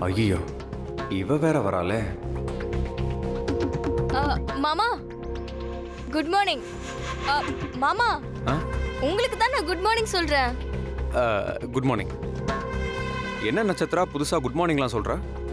ஐயோ இவ வேற வராளே ஆ, மாமா குட் மார்னிங் மாமா ஆ உங்களுக்கு தான் நான் குட் மார்னிங் சொல்றேன் குட் மார்னிங் என்ன நட்சத்திரா புதுசா குட் மார்னிங்லாம் சொல்ற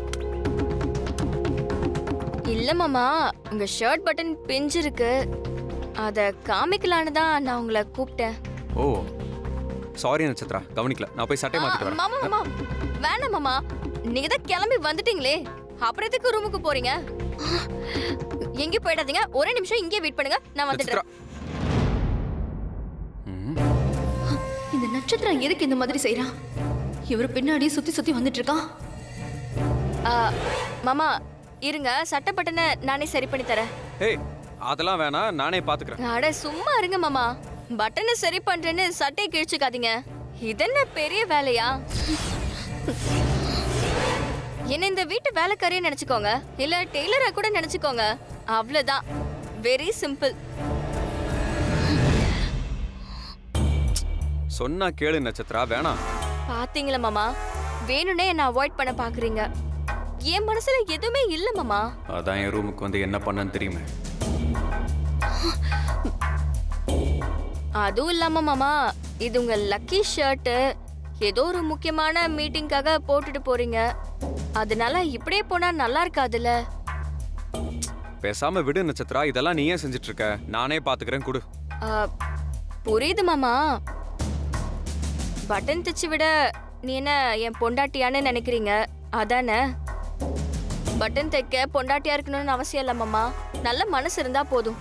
இல்ல மாமா உங்க ஷர்ட் பட்டன் பிஞ்சிருக்கு அத காமிக்கலான்னு தான் நான் உங்களை கூப்பிட்டேன் ஓ சாரி நட்சத்திரா கவனிக்கல நான் போய் சட்டை ஆ, மாத்திட்டு வரேன் மாமா மாமா வேணாம் மாமா நீங்க தான் கிளம்பி வந்துட்டீங்களே அப்புறம் எதுக்கு ரூமுக்கு போறீங்க எங்கேயும் போயிடாதீங்க ஒரே நிமிஷம் இங்கே வெயிட் பண்ணுங்க நான் நட்சத்திரா வந்துடுறேன் ம், இந்த நட்சத்திரம் எதுக்கு இந்த மாதிரி செய்றான் இவர் பின்னாடி சுத்தி சுத்தி வந்துட்டு இருக்கான் ஆ, மாமா இருங்க சட்டை பட்டனை நானே சரி பண்ணி தரேன் ஏய் அதெல்லாம் வேணாம் நானே பாத்துக்கிறேன் அட சும்மா இருங்க மாமா பட்டனை சரி பண்றேன்னு சட்டையை கிழிச்சுக்காதீங்க இதென்ன பெரிய வேலையா என்ன இந்த வீட்டு வேலைக்காரியே நினைச்சுக்கோங்க இல்ல டெய்லரை கூட நினைச்சுக்கோங்க அவ்வளவுதான் வெரி சிம்பிள் சொன்னா கேளு நட்சத்திரா வேணாம் பாத்தீங்களா மாமா வேணும்னே என்ன அவாய்ட் பண்ண பாக்குறீங்க என் மனசுல எதுவுமே இல்ல மாமா அதான் என் ரூமுக்கு வந்து என்ன பண்ணன்னு தெரியுமே அதுவும் இல்லாம மாமா இது உங்க லக்கி ஷர்ட்டு ஏதோ ஒரு முக்கியமான மீட்டிங்காக போட்டுட்டு போறீங்க அதனால இப்படியே போனா நல்லா இருக்காதுல்ல பேசாம விடு நட்சத்திரா இதெல்லாம் நீ ஏன் செஞ்சுட்டு இருக்க நானே பாத்துக்கிறேன் கொடு ஆ, புரியுது மாமா பட்டன் தச்சு விட நீ என்ன என் பொண்டாட்டியான்னு நினைக்கிறீங்க அதானே பட்டன் தைக்க பொண்டாட்டியா இருக்கணும்னு அவசியம் இல்லை மாமா நல்ல மனசு இருந்தா போதும்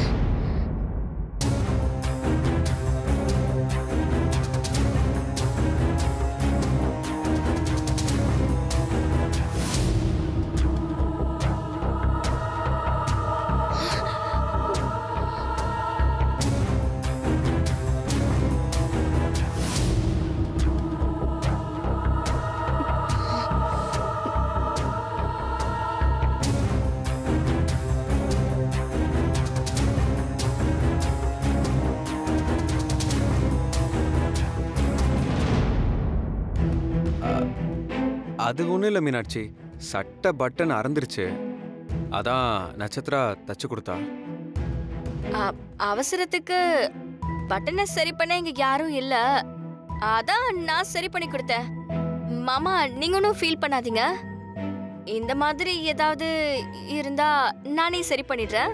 அது ஒண்ணும் இல்ல மீனாட்சி சட்டை பட்டன் அறந்துருச்சு அதான் நட்சத்திரா தச்சு கொடுத்தா ஆ, அவசரத்துக்கு பட்டனை சரி பண்ண இங்க யாரும் இல்ல அதான் நான் சரி பண்ணி கொடுத்தேன் மாமா நீங்க ஒன்றும் ஃபீல் பண்ணாதீங்க இந்த மாதிரி ஏதாவது இருந்தா நானே சரி பண்ணிடுறேன்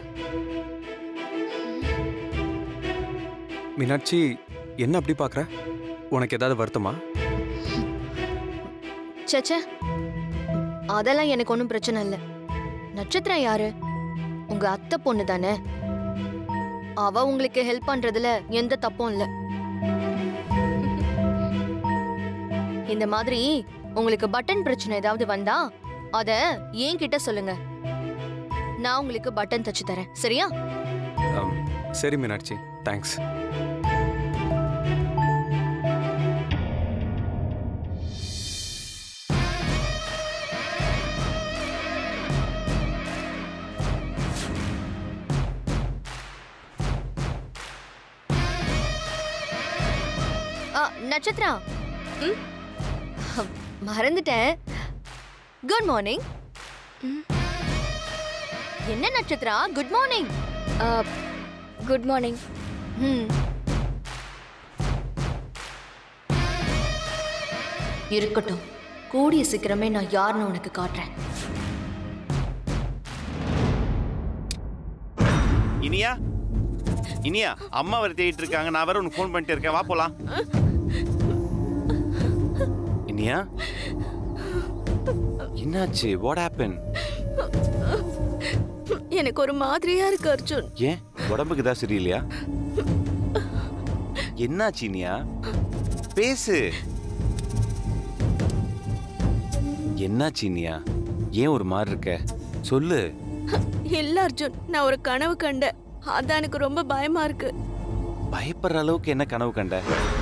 மீனாட்சி என்ன அப்படி பாக்குற உனக்கு ஏதாவது வருத்தமா சச்சே அதெல்லாம் எனக்கு ஒன்றும் பிரச்சனை இல்லை நட்சத்திரம் யாரு உங்க அத்தை பொண்ணு தானே அவ உங்களுக்கு ஹெல்ப் பண்றதுல எந்த தப்பும் இல்லை இந்த மாதிரி உங்களுக்கு பட்டன் பிரச்சனை ஏதாவது வந்தா அத என்கிட்ட சொல்லுங்க நான் உங்களுக்கு பட்டன் தச்சு தரேன் சரியா அம், சரி மீனாட்சி தேங்க்ஸ் ஆ, நட்சத்திரா ம்? மறந்துட்டேன் குட் மார்னிங் என்ன Nakshatra good morning good morning ம் இருக்கட்டும் கூடிய சீக்கிரமே நான் யாருன்னு உனக்கு காட்டுறேன் இனியா இனியா அம்மா வர தேடிட்டு இருக்காங்க நான் வேற உனக்கு ஃபோன் பண்ணிட்டு இருக்கேன் வா போலாம் இனியா என்னாச்சு வாட் ஹேப்பன் எனக்கு ஒரு மாதிரியா இருக்கு அர்ஜுன் ஏன் உடம்புக்கு தான் சரியில்லையா என்னாச்சு இனியா பேசு என்னாச்சு இனியா ஏன் ஒரு மாதிரி இருக்க சொல்லு இல்ல அர்ஜுன் நான் ஒரு கனவு கண்டேன் அதான் எனக்கு ரொம்ப பயமா இருக்கு பயப்படுற அளவுக்கு என்ன கனவு கண்ட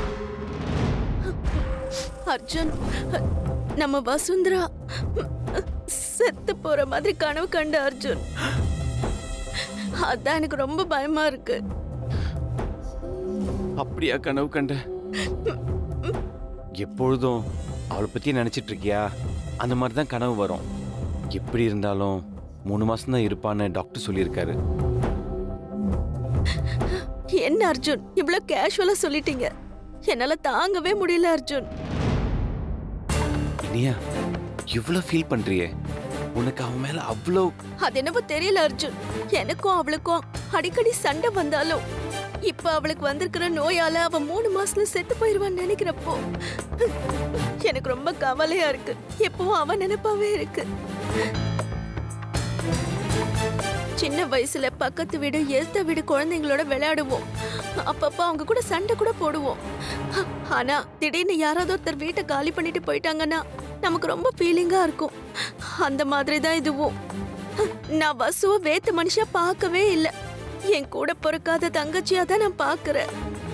அர்ஜுன் நம்ம வசுந்தரா செத்து போற மாதிரி கனவு கண்ட அர்ஜுன் அதான் எனக்கு ரொம்ப பயமா இருக்கு அப்படியா கனவு கண்ட எப்பொழுதும் அவளை பத்தி நினைச்சிட்டு இருக்கியா அந்த மாதிரி தான் கனவு வரும் எப்படி இருந்தாலும் மூணு மாசம் தான் இருப்பான்னு டாக்டர் சொல்லியிருக்காரு என்ன அர்ஜுன் இவ்ளோ கேஷுவலா சொல்லிட்டீங்க என்னால தாங்கவே முடியல அர்ஜுன் இனியா இவ்வளோ ஃபீல் பண்றியே உனக்கு அவன் மேல அவ்வளோ அது என்னவோ தெரியல அர்ஜுன் எனக்கும் அவளுக்கும் அடிக்கடி சண்டை வந்தாலும் இப்ப அவளுக்கு வந்திருக்கிற நோயால அவ மூணு மாசத்துல செத்து போயிருவான்னு நினைக்கிறப்போ எனக்கு ரொம்ப கவலையா இருக்கு எப்பவும் அவ நினைப்பாவே இருக்கு சின்ன வயசுல பக்கத்து வீடு எதிர்த்த வீடு குழந்தைங்களோட விளையாடுவோம் அப்பப்ப அவங்க கூட சண்டை கூட போடுவோம் ஆனா திடீர்னு யாராவது ஒருத்தர் வீட்டை காலி பண்ணிட்டு போயிட்டாங்கன்னா நமக்கு ரொம்ப ஃபீலிங்கா இருக்கும் அந்த மாதிரி தான் இதுவும் நான் வசுவ வேத்து மனுஷா பார்க்கவே இல்ல என் கூட பிறக்காத தங்கச்சியா தான் நான் பாக்குறேன்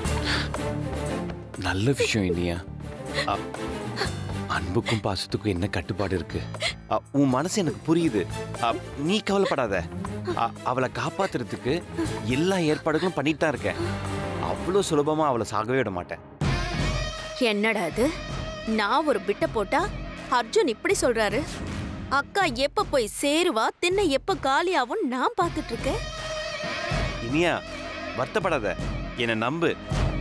நல்ல விஷயம் இனியா அ, அன்புக்கும் பாசத்துக்கும் என்ன கட்டுப்பாடு இருக்கு அ, உன் மனசு எனக்கு புரியுது அ, நீ கவலைப்படாத அ, அவளை காப்பாத்துறதுக்கு எல்லா ஏற்பாடுகளும் பண்ணிட்டு தான் இருக்கேன் அவ்வளோ சுலபமா அவளை சாகவே விட மாட்டேன் என்னடா இது நான் ஒரு பிட்ட போட்டா அர்ஜுன் இப்படி சொல்றாரு அக்கா எப்ப போய் சேருவா தின்ன எப்ப காலியாவும் நான் பார்த்துட்டு இருக்கேன் இனியா வருத்தப்படாத என்னை நம்பு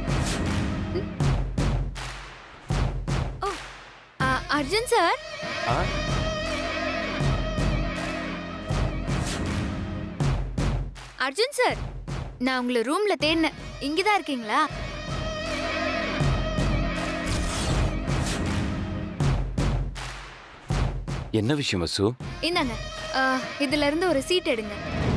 ஆ, அர்ஜுன் சார் ஆ? அர்ஜுன் சார் நான் உங்களை ரூம்ல தேடினேன் இங்கதான் இருக்கீங்களா என்ன விஷயம் வசு இந்தாங்க ஆ, இதுல இருந்து ஒரு சீட் எடுங்க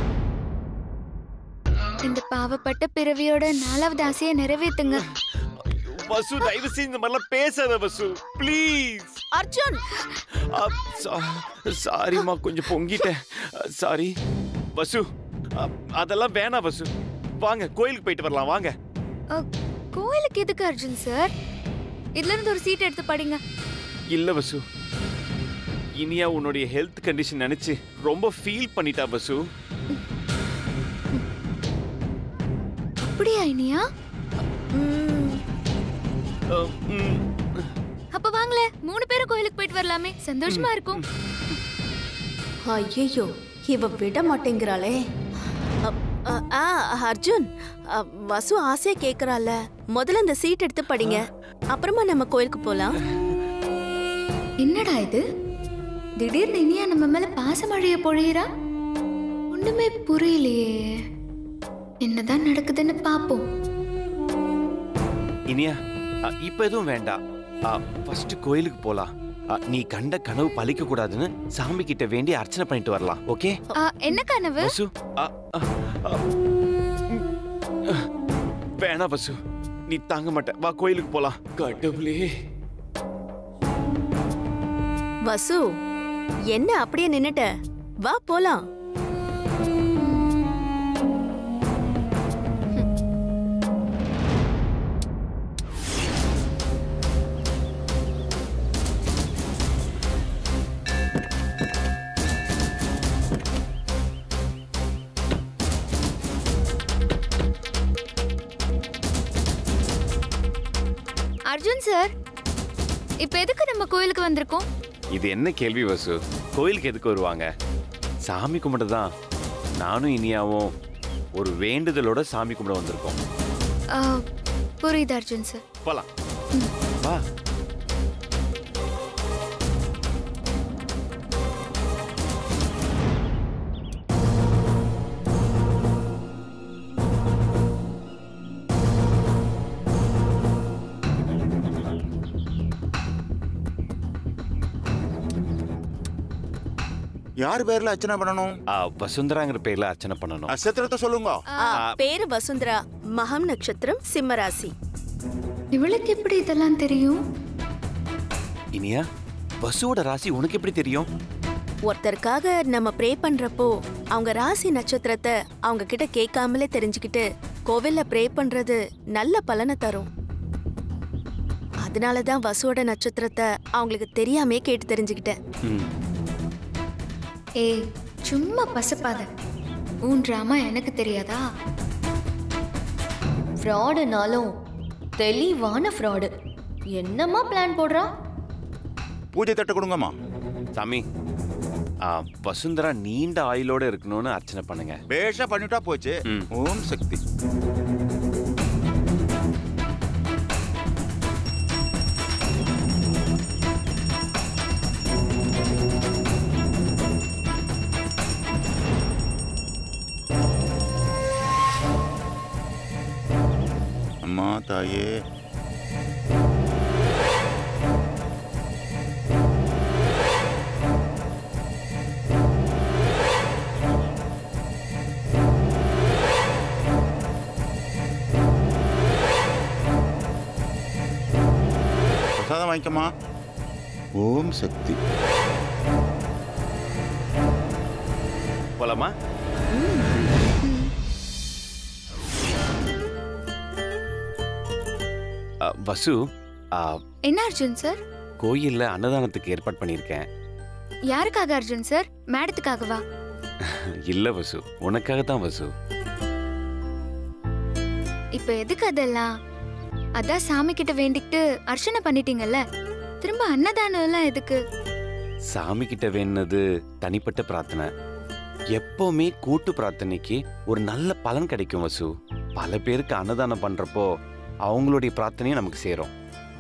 இந்த பாவப்பட்ட பிறவியோட நாலாவது ஆசையை நிறைவேத்துங்க வசு தயவு செஞ்சு இந்த மாதிரிலாம் பேசாத வசு ப்ளீஸ் அர்ஜுன் சாரிம்மா கொஞ்சம் பொங்கிட்டேன் சாரி வசு அ, அதெல்லாம் வேணாம் வசு வாங்க கோயிலுக்கு போயிட்டு வரலாம் வாங்க ஆ, கோயிலுக்கு எதுக்கு அர்ஜுன் சார் இதுல இருந்து ஒரு சீட் எடுத்து படிங்க இல்ல வசு இனியா உன்னுடைய ஹெல்த் கண்டிஷன் நினைச்சு ரொம்ப ஃபீல் பண்ணிட்டா வசு அப்படியா இனியா ம், அ, ம், அப்ப வாங்களே மூணு பேரும் கோயிலுக்கு போயிட்டு வரலாமே சந்தோஷமா இருக்கும் ஐயையோ இவ விட மாட்டேங்கிறாளே அ, அ, ஆ அர்ஜுன் அ, வசு ஆசையா கேக்குறால முதல்ல இந்த சீட் எடுத்து படிங்க அப்புறமா நம்ம கோயிலுக்கு போலாம் என்னடா இது திடீர்னு இனியா நம்ம மேல பாசமழைய பொழியிறா ஒண்ணுமே புரியலையே என்னதான் நடக்குதுன்னு பாப்போம் இனியா அ, இப்ப எதுவும் வேண்டாம் ஃபர்ஸ்ட் கோயிலுக்கு போலாம் அ, நீ கண்ட கனவு பழிக்க கூடாதுன்னு சாமி கிட்ட வேண்டி அர்ச்சனை பண்ணிட்டு வரலாம் ஓகே ஆ, என்ன கனவு வசு அ, அ, அ, ம், அ, வேணாம் வசு நீ தாங்க மாட்ட வா கோயிலுக்கு போலாம் கடவுளே வசு என்ன அப்படியே நின்னுட்ட வா போலாம் அர்ஜுன் சார் இப்ப எதுக்கு நம்ம கோயிலுக்கு வந்திருக்கோம் இது என்ன கேள்வி வசு கோயிலுக்கு எதுக்கு வருவாங்க சாமி கும்பிட தான் நானும் இனியாவும் ஒரு வேண்டுதலோட சாமி கும்பிட வந்திருக்கோம் ஆ, புரியுது அர்ஜுன் சார் போலாம் வா யார் பேர்ல அர்ச்சனை பண்ணணும் ஆ, வசுந்தராங்கிற பேர்ல அர்ச்சனை பண்ணணும் நட்சத்திரத்தை சொல்லுங்க ஆ, பேரு வசுந்தரா மகம் நட்சத்திரம் சிம்மராசி இவளுக்கு எப்படி இதெல்லாம் தெரியும் இனியா வசுவோட ராசி உனக்கு எப்படி தெரியும் ஒருத்தருக்காக நம்ம ப்ரே பண்றப்போ அவங்க ராசி நட்சத்திரத்தை அவங்க கிட்ட கேட்காமலே தெரிஞ்சுக்கிட்டு கோவில்ல ப்ரே பண்றது நல்ல பலனை தரும் அதனால தான் வசுவோட நட்சத்திரத்தை அவங்களுக்கு தெரியாமே கேட்டு தெரிஞ்சுக்கிட்டேன் ம் ஏய் சும்மா பசப்பாத உன் ட்ராமா எனக்கு தெரியாதா ஃப்ராடுனாலும் தெளிவான ஃப்ராடு என்னம்மா பிளான் போடுறா பூஜை தட்டு கொடுங்கம்மா சாமி ஆ, வசுந்தரா நீண்ட ஆயுளோட இருக்கணும்னு அர்ச்சனை பண்ணுங்க பேஷா பண்ணிட்டா போச்சு ம். ஓம் சக்தி அம்மா தாயே பிரசாதம் வாங்கிக்கம்மா ஓம் சக்தி போலாமா ஆ, வசு ஆ, என்ன அர்ஜுன் சார் கோயில்ல அன்னதானத்துக்கு ஏற்பாடு பண்ணியிருக்கேன் யாருக்காக அர்ஜுன் சார் மேடத்துக்காகவா இல்ல வசு உனக்காக தான் வசு இப்ப எதுக்கு அதெல்லாம் அதான் சாமி கிட்ட வேண்டிக்கிட்டு அர்ச்சனை பண்ணிட்டீங்கல்ல திரும்ப அன்னதானம் எல்லாம் எதுக்கு சாமி கிட்ட வேணுனது தனிப்பட்ட பிரார்த்தனை எப்பவுமே கூட்டு பிரார்த்தனைக்கு ஒரு நல்ல பலன் கிடைக்கும் வசு பல பேருக்கு அன்னதானம் பண்றப்போ அவங்களுடைய பிரார்த்தனையும் நமக்கு சேரும்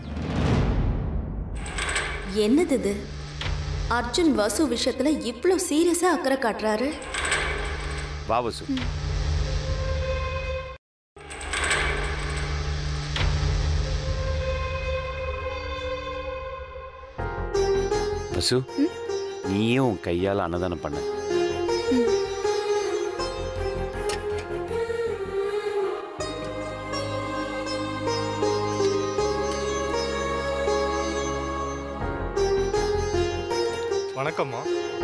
என்னது இது அர்ஜுன் வசு விஷயத்துல இவ்ளோ சீரியஸா அக்கறை காட்டுறாரு வா வசு வசு நீயே உன் கையால அன்னதானம் பண்ண வணக்கம்மா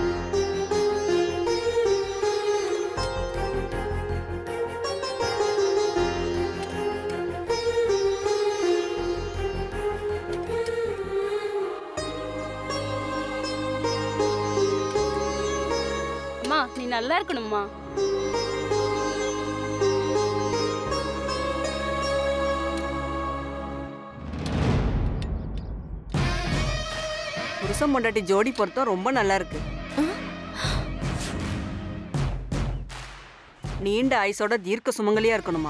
அம்மா நீ நல்லா இருக்கணும்மா புருஷன் பொண்டாட்டி ஜோடி பொருத்தம் ரொம்ப நல்லா இருக்கு நீண்ட ஆயுசோட தீர்க்க சுமங்கலியா இருக்கணுமா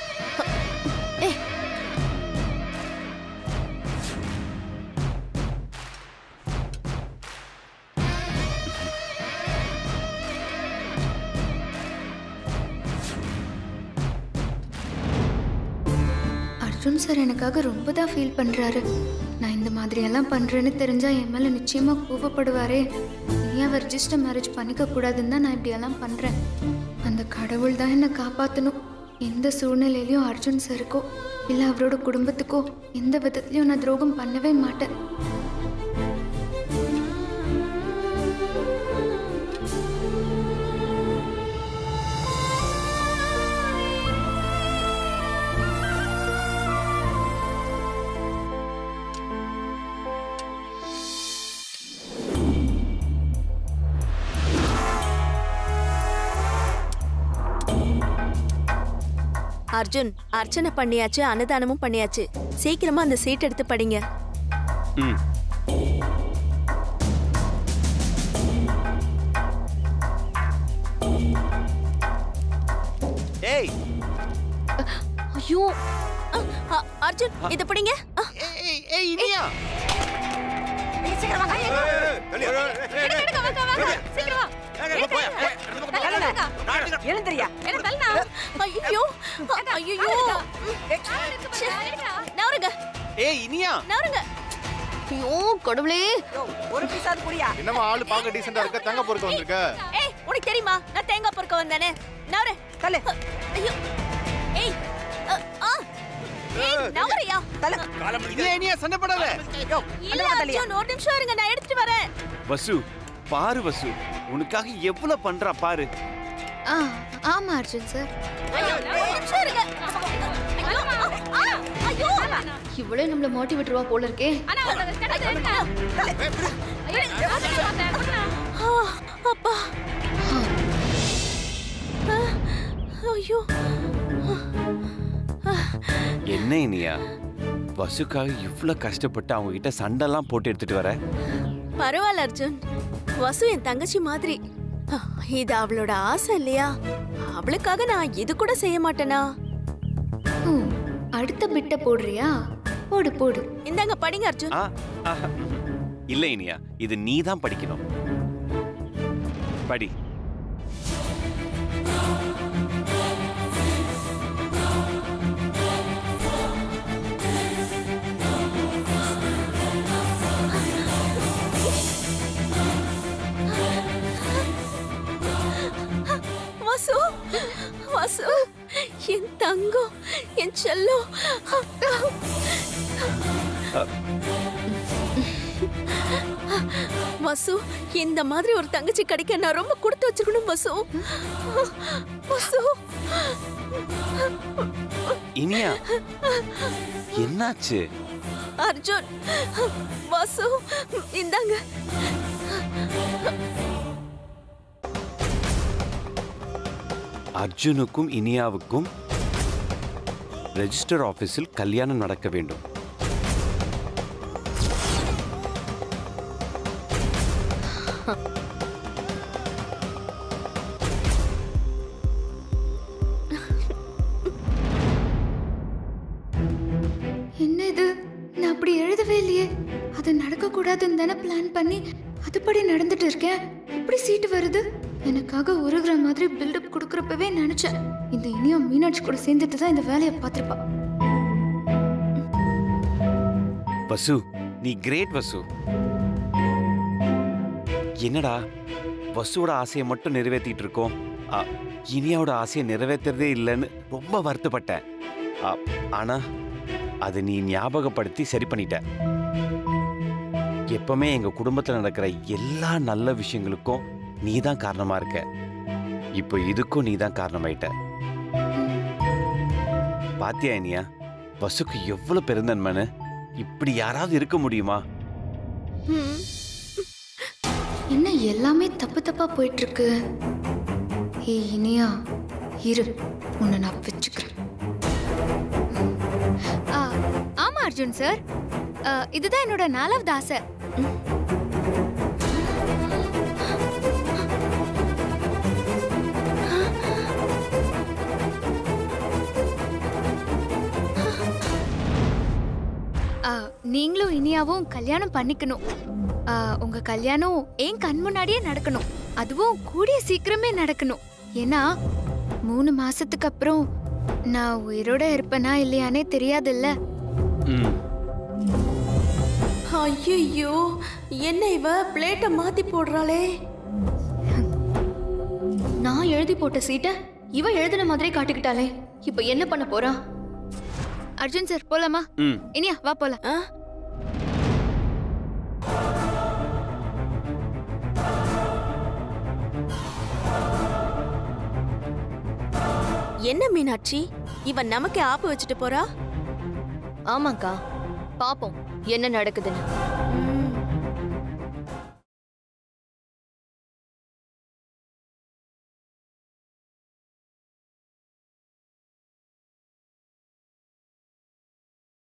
அர்ஜுன் சார் எனக்காக ரொம்ப தான் ஃபீல் பண்றாரு நான் இந்த மாதிரி எல்லாம் பண்றேன்னு தெரிஞ்சா என் மேல நிச்சயமா கோவப்படுவாரே ஏன் அவர் ரிஜிஸ்டர் மேரேஜ் பண்ணிக்க கூடாதுன்னு தான் நான் இப்படி எல்லாம் பண்றேன் அந்த கடவுள் தான் என்னை காப்பாத்தணும் எந்த சூழ்நிலையிலயும் அர்ஜுன் சாருக்கோ இல்ல அவரோட குடும்பத்துக்கோ எந்த விதத்துலயும் நான் துரோகம் பண்ணவே மாட்டேன் அர்ஜுன் அர்ச்சனை பண்ணியாச்சு அன்னதானமும் பண்ணியாச்சு சீக்கிரமா அந்த சீட் எடுத்து படிங்க ம் ஏய் ஐயோ அ, அ, அர்ஜுன் இத படிங்க அ, ஏய் ஏய் இனியா எழுந்திரியா ஐயோ அ, ஐயோ ச்சே, நவருங்க ஏய் இனியா நவருங்க ஐயோ கடவுளே யோ, ஒரு பீஸாவது புரியா என்னம்மா ஆளு பார்க்க டீசெண்டா இருக்க தங்க பொறுக்க வந்திருக்க ஏய் உனக்கு தெரியுமா நான் தேங்காய் பொறுக்க வந்தானே நவரு தலை ஐயோ ஏய் அ, ஆ ஏய் நவரையா இனியா இனியா சண்டை போடாத யோ இல்ல அர்ஜுன் ஒரு நிமிஷம் இருங்க நான் எடுத்துட்டு வரேன் வசு பாரு வசு உனக்காக எவ்வளவு பண்றா பாரு ஆ ஆமா அர்ஜுன் சார் ஐயோ ஒரு நிமிஷம் இருங்க ஐயோ ஆ, ஐயோ இவ்வளோ நம்மள மாட்டி விட்டுருவா போல இருக்கே ஆ, அப்பா ஆ, ஐயோ என்ன இனியா வசுக்காக இவ்ளோ கஷ்டப்பட்டு அவங்க கிட்ட சண்டைலாம் போட்டு எடுத்துட்டு வர பரவாயில்ல அர்ஜுன் வசு என் தங்கச்சி மாதிரி அஹ், இது அவளோட ஆசை இல்லையா அவளுக்காக நான் இது கூட செய்ய மாட்டேனா ஓ அடுத்த பிட்ட போடுறியா போடு போடு இந்தாங்க படிங்க அர்ஜுன் ஆ ஆஹா, ம். இல்ல இனியா இது நீ தான் படிக்கணும் படி வசு வசு என் தங்கம் என் செல்லம் வசு இந்த மாதிரி ஒரு தங்கச்சி கிடைக்க நான் ரொம்ப கொடுத்து வச்சிருக்கணும் வசு வசு இனியா என்னாச்சு அர்ஜுன் வசு இந்தாங்க அர்ஜுனுக்கும் இனியாவுக்கும் ரெஜிஸ்டர் ஆபீஸில் கல்யாணம் நடக்க வேண்டும் என்ன இது நான் அப்படி எழுதவே இல்லையே அது நடக்கக்கூடாதுன்னு தானே பிளான் பண்ணி அதுபடி நடந்துட்டு இருக்கேன் இப்படி சீட்டு வருது எனக்காக உருகிற மாதிரி பில்டப் கொடுக்குறப்பவே நினைச்சேன் இந்த இனியும் மீனாட்சி கூட சேர்ந்துட்டு தான் இந்த வேலையை பார்த்துருப்பா வசு நீ கிரேட் வசு என்னடா வசுவோட ஆசையை மட்டும் நிறைவேற்றிட்டு இருக்கோம் ஆ, இனியாவோட ஆசையை நிறைவேற்றுறதே இல்லைன்னு ரொம்ப வருத்தப்பட்டேன் ஆ, ஆனா அதை நீ ஞாபகப்படுத்தி சரி பண்ணிட்ட எப்பவுமே எங்க குடும்பத்துல நடக்கிற எல்லா நல்ல விஷயங்களுக்கும் நீ தான் காரணமா இருக்க இப்போ இதுக்கும் நீ தான் காரணமாயிட்ட பாத்தியா இனியா வசுக்கு எவ்வளவு பெருந்தன்மைன்னு இப்படி யாராவது இருக்க முடியுமா ம், என்ன எல்லாமே தப்பு தப்பா போயிட்டு இருக்கு ஏய் இனியா இரு உன்னை நான் வச்சுக்கிறேன் ஆ, ஆமா அர்ஜுன் சார் ஆ, இதுதான் என்னோட நாலாவது ஆசை ஆ, நீங்களும் இனியாவும் கல்யாணம் பண்ணிக்கணும் ஆ, உங்க கல்யாணம் என் கண் முன்னாடியே நடக்கணும் அதுவும் கூடிய சீக்கிரமே நடக்கணும் ஏன்னா மூணு மாசத்துக்கு அப்புறம் நான் உயிரோட இருப்பேனா இல்லையானே தெரியாதுல்ல ம் ஐயையோ என்ன இவ பிளேட்டை மாத்தி போடுறாளே நான் எழுதி போட்ட சீட்டை இவ எழுதின மாதிரியே காட்டிக்கிட்டாளே இப்போ என்ன பண்ண போறா அர்ஜுன் சார் போலாமா ம் இனியா வா போலாம் ஆ? என்ன மீனாட்சி இவன் நமக்கு ஆப்பு வச்சுட்டு போறா ஆமாக்கா பாப்போம் என்ன நடக்குதுன்னு ம்,